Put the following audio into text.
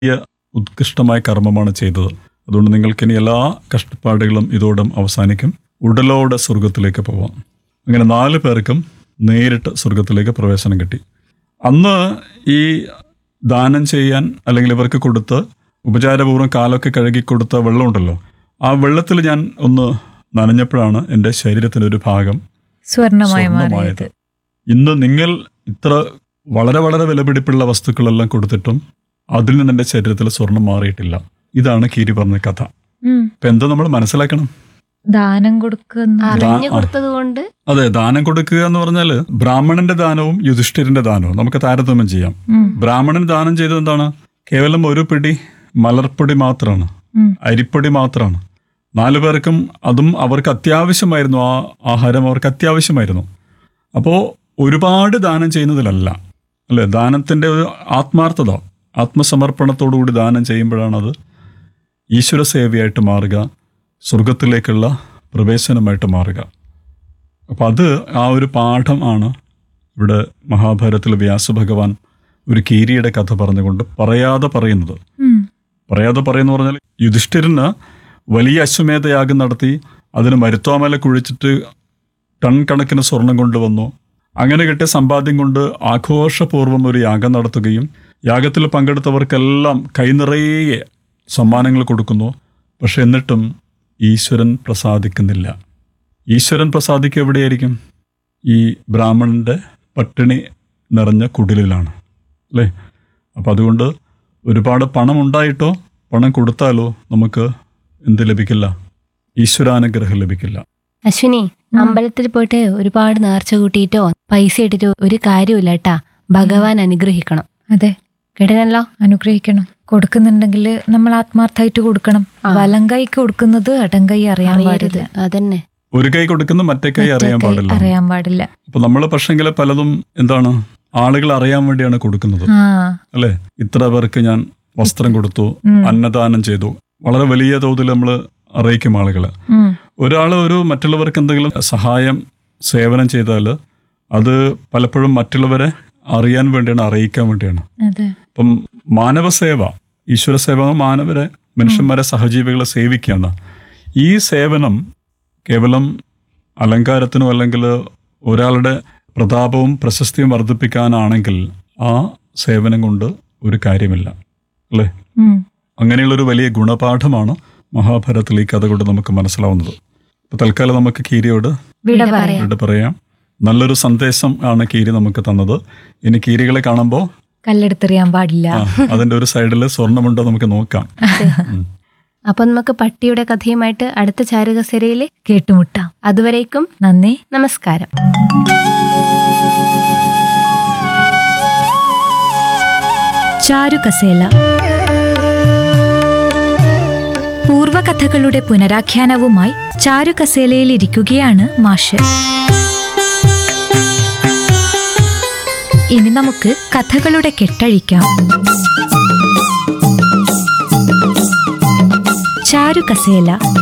വലിയ ഉത്കൃഷ്ടമായ കർമ്മമാണ് ചെയ്തത് അതുകൊണ്ട് നിങ്ങൾക്കിനി എല്ലാ കഷ്ടപ്പാടുകളും ഇതോടും അവസാനിക്കും ഉടലോടെ സ്വർഗത്തിലേക്ക് പോവാം അങ്ങനെ നാല് പേർക്കും നേരിട്ട് സ്വർഗത്തിലേക്ക് പ്രവേശനം കിട്ടി അന്ന് ഈ ദാനം ചെയ്യാൻ അല്ലെങ്കിൽ ഇവർക്ക് കൊടുത്ത് ഉപചാരപൂർവ്വം കാലൊക്കെ കഴുകി കൊടുത്ത വെള്ളമുണ്ടല്ലോ ആ വെള്ളത്തിൽ ഞാൻ ഒന്ന് നനഞ്ഞപ്പോഴാണ് എൻ്റെ ശരീരത്തിൻ്റെ ഒരു ഭാഗം സ്വർണമായി സ്വർണ്ണമായത് മാറിയത് ഇന്ന് നിങ്ങൾ ഇത്ര വളരെ വളരെ വിലപിടിപ്പുള്ള വസ്തുക്കളെല്ലാം കൊടുത്തിട്ടും അതിൽ നിന്ന് എൻ്റെ ശരീരത്തിൽ സ്വർണം മാറിയിട്ടില്ല ഇതാണ് കീരി പറഞ്ഞ കഥ ഉം. ഇപ്പൊ എന്താ നമ്മൾ മനസ്സിലാക്കണം ദാനം കൊടുക്കുന്ന അറിഞ്ഞു ആ. കൊടുത്തത് കൊണ്ട് അതെ ദാനം കൊടുക്കുക എന്ന് പറഞ്ഞാൽ ബ്രാഹ്മണന്റെ ദാനവും യുധിഷ്ഠിരന്റെ ദാനവും നമുക്ക് താരതമ്യം ചെയ്യാം ഉം. ബ്രാഹ്മണൻ ദാനം ചെയ്തത് എന്താണ് കേവലം ഒരു പിടി മലർപ്പൊടി മാത്രമാണ് ഉം. അരിപ്പൊടി മാത്രമാണ് നാലു പേർക്കും അതും അവർക്ക് അത്യാവശ്യമായിരുന്നു ആ ആഹാരം അവർക്ക് അത്യാവശ്യമായിരുന്നു അപ്പോൾ ഒരുപാട് ദാനം ചെയ്യുന്നതിലല്ല അല്ലേ ദാനത്തിൻ്റെ ഒരു ആത്മാർത്ഥത ആത്മസമർപ്പണത്തോടുകൂടി ദാനം ചെയ്യുമ്പോഴാണ് അത് ഈശ്വര സേവയായിട്ട് മാറുക സ്വർഗത്തിലേക്കുള്ള പ്രവേശനമായിട്ട് മാറുക അപ്പം അത് ആ ഒരു പാഠം ആണ് ഇവിടെ മഹാഭാരതത്തിൽ വ്യാസഭഗവാൻ ഒരു കീരിയുടെ കഥ പറഞ്ഞുകൊണ്ട് പറയാതെ പറയുന്നത് ഉം. പറയാതെ പറയുന്നു പറഞ്ഞാൽ യുധിഷ്ഠിരന് വലിയ അശ്വമേധയാഗം നടത്തി അതിന് മരുത്വാമല കുഴിച്ചിട്ട് ടൺ കണക്കിന് സ്വർണം കൊണ്ടുവന്നു അങ്ങനെ കിട്ടിയ സമ്പാദ്യം കൊണ്ട് ആഘോഷപൂർവ്വം ഒരു യാഗം നടത്തുകയും യാഗത്തിൽ പങ്കെടുത്തവർക്കെല്ലാം കൈനിറയെ സമ്മാനങ്ങൾ കൊടുക്കുന്നു പക്ഷെ എന്നിട്ടും ഈശ്വരൻ പ്രസാദിക്കുന്നില്ല ഈശ്വരൻ പ്രസാദിക്കുക എവിടെയായിരിക്കും ഈ ബ്രാഹ്മണന്റെ പട്ടിണി നിറഞ്ഞ കുടിലിലാണ് അല്ലേ അപ്പം അതുകൊണ്ട് ഒരുപാട് പണം ഉണ്ടായിട്ടോ പണം കൊടുത്താലോ നമുക്ക് എന്ത് ലഭിക്കില്ല ഈശ്വരാനുഗ്രഹം ലഭിക്കില്ല അശ്വിനി അമ്പലത്തിൽ പോയിട്ട് ഒരുപാട് നേർച്ച കൂട്ടിയിട്ടോ പൈസ ഇട്ടിട്ടോ ഒരു കാര്യമില്ല കേട്ടാ ഭഗവാൻ അനുഗ്രഹിക്കണം അതെ കേട്ടനല്ലോ അനുഗ്രഹിക്കണം കൊടുക്കുന്നുണ്ടെങ്കിൽ നമ്മൾ ആത്മാർത്ഥമായിട്ട് കൊടുക്കണം ആ. വലം കൈക്ക് കൊടുക്കുന്നത് അടങ്കൈ അറിയാൻ അറിയരുത് പാടില്ല അതന്നെ ഒരു കൈ കൊടുക്കുന്ന മറ്റേ കൈ അറിയാൻ മറ്റേ കൈ പാടില്ല അറിയാൻ പാടില്ല അപ്പൊ നമ്മൾ പക്ഷെങ്കിൽ പലതും എന്താണ് ആളുകൾ അറിയാൻ വേണ്ടിയാണ് കൊടുക്കുന്നത് ആ അല്ലെ ഇത്ര പേർക്ക് ഞാൻ വസ്ത്രം കൊടുത്തു ഉം. അന്നദാനം ചെയ്തു വളരെ വലിയ തോതിൽ നമ്മൾ അറിയിക്കും ആളുകളെ ഉം. ഒരാൾ ഒരു മറ്റുള്ളവർക്ക് എന്തെങ്കിലും സഹായം സേവനം ചെയ്താൽ അത് പലപ്പോഴും മറ്റുള്ളവരെ അറിയാൻ വേണ്ടിയാണ് അറിയിക്കാൻ വേണ്ടിയാണ് അതെ അപ്പം മാനവസേവ ഈശ്വര സേവ മാനവരെ മനുഷ്യന്മാരെ സഹജീവികളെ സേവിക്കുകയാണ് ഈ സേവനം കേവലം അലങ്കാരത്തിനോ അല്ലെങ്കിൽ ഒരാളുടെ പ്രതാപവും പ്രശസ്തിയും വർദ്ധിപ്പിക്കാനാണെങ്കിൽ ആ സേവനം കൊണ്ട് ഒരു കാര്യമില്ല അല്ലേ ഉം. അങ്ങനെയുള്ളൊരു വലിയ ഗുണപാഠമാണ് മഹാഭാരതത്തിൽ ഈ കഥ കൊണ്ട് നമുക്ക് മനസ്സിലാവുന്നത് അപ്പൊ തൽക്കാലം നമുക്ക് കീരിയോട് വിട പറയാം ഇവിടെ പറയാം നല്ലൊരു സന്ദേശം ആണ് കീരി നമുക്ക് തന്നത് ഇനി കീരികളെ കാണുമ്പോൾ കല്ലെടുത്തെറിയാൻ പാടില്ല ആ, അതിന്റെ ഒരു സൈഡിൽ സ്വർണ്ണമുണ്ടോ നമുക്ക് നോക്കാം ഉം. അപ്പൊ നമുക്ക് പട്ടിയുടെ കഥയുമായിട്ട് അടുത്ത ചാരുകസേരയിലെ കേട്ടുമുട്ടാം അതുവരേക്കും നന്ദി നമസ്കാരം ചാരുകസേല പൂർവകഥകളുടെ പുനരാഖ്യാനവുമായി ചാരുകസേലയിൽ ഇരിക്കുകയാണ് മാഷ് ഇനി നമുക്ക് കഥകളുടെ കെട്ടഴിക്കാം ചാരുകസേല